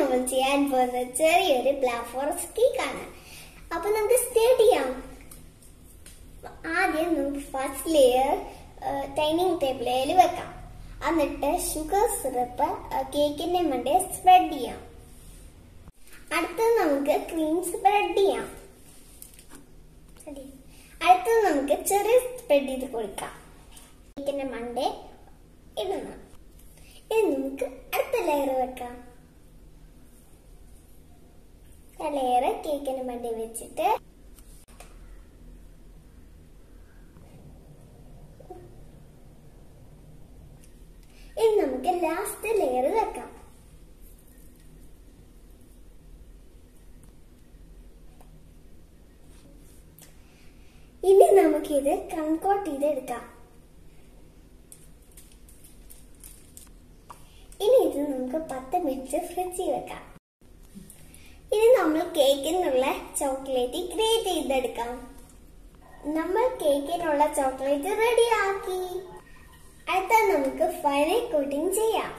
നമ്മൾ ചെയ്യാൻ പോകുന്ന ചെറിയൊരു ബ്ലാക്ക് ഫോറസ്റ്റ് കേക്ക് ആണ് അപ്പൊ നമുക്ക് സ്റ്റാർട്ട് ചെയ്യാം ആദ്യം നമുക്ക് ഫസ്റ്റ് ലെയർ ഡൈനിങ് ടേബിളിൽ വെക്കാം എന്നിട്ട് ഷുഗർ സിറപ്പ് കേക്കിന്റെ മണ്ടേ സ്പ്രെഡ് ചെയ്യാം അടുത്തത് നമുക്ക് ക്രീം സ്പ്രെഡ് ചെയ്യാം അടുത്തത് നമുക്ക് ചെറിയ സ്പ്രെഡ് ചെയ്ത് കൊടുക്കാം കേക്കിന്റെ മണ്ടേ ഇടണം ഇനി നമുക്ക് അടുത്ത ലെയർ വെക്കാം ആ ലെയർ കേക്കിന്റെ മണ്ടേ വെച്ചിട്ട് ഇനി നമുക്ക് ലാസ്റ്റ് ലെയർ വെക്കാം ഇനി നമുക്കിത് കൺകോട്ട് ചെയ്തെടുക്കാം ഇനി ഇത് നമുക്ക് പത്ത് മിനിറ്റ് ഫ്രിഡ്ജിൽ വെക്കാം ഇനി നമ്മൾ കേക്കിനുള്ള ചോക്ലേറ്റ് ക്രിയേറ്റ് ചെയ്തെടുക്കാം നമ്മൾ കേക്കിനുള്ള ചോക്ലേറ്റ് റെഡിയാക്കി അടുത്ത നമുക്ക് ഫൈനൽ കോട്ടിംഗ് ചെയ്യാം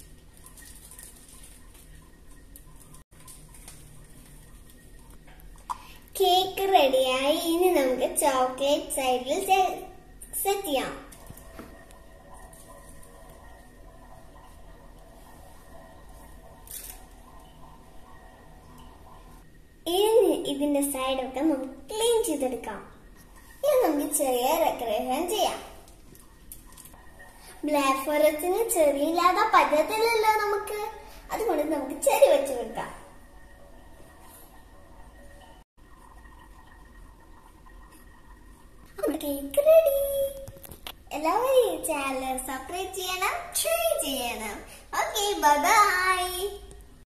കേക്ക് റെഡിയായി ഇനി നമുക്ക് ചോക്ലേറ്റ് സൈഡിൽ സെറ്റ് ചെയ്യാം ഇനി ഇതിന്റെ സൈഡൊക്കെ നമുക്ക് ക്ലീൻ ചെയ്തെടുക്കാം ഇനി നമുക്ക് ചെറിയ ഡെക്കറേഷൻ ചെയ്യാം ബ്ലാക്ക് ഫോറസ്റ്റിന് ചെറിയില്ലാതെ പറ്റത്തില്ലല്ലോ നമുക്ക് അതുകൊണ്ട് നമുക്ക് ചെറി വെച്ച് കൊടുക്കാം കേക്ക് റെഡി എല്ലാവരും ചാനൽ സബ്സ്ക്രൈബ് ചെയ്യണം ട്രൈ ചെയ്യണം ഓക്കെ ബൈ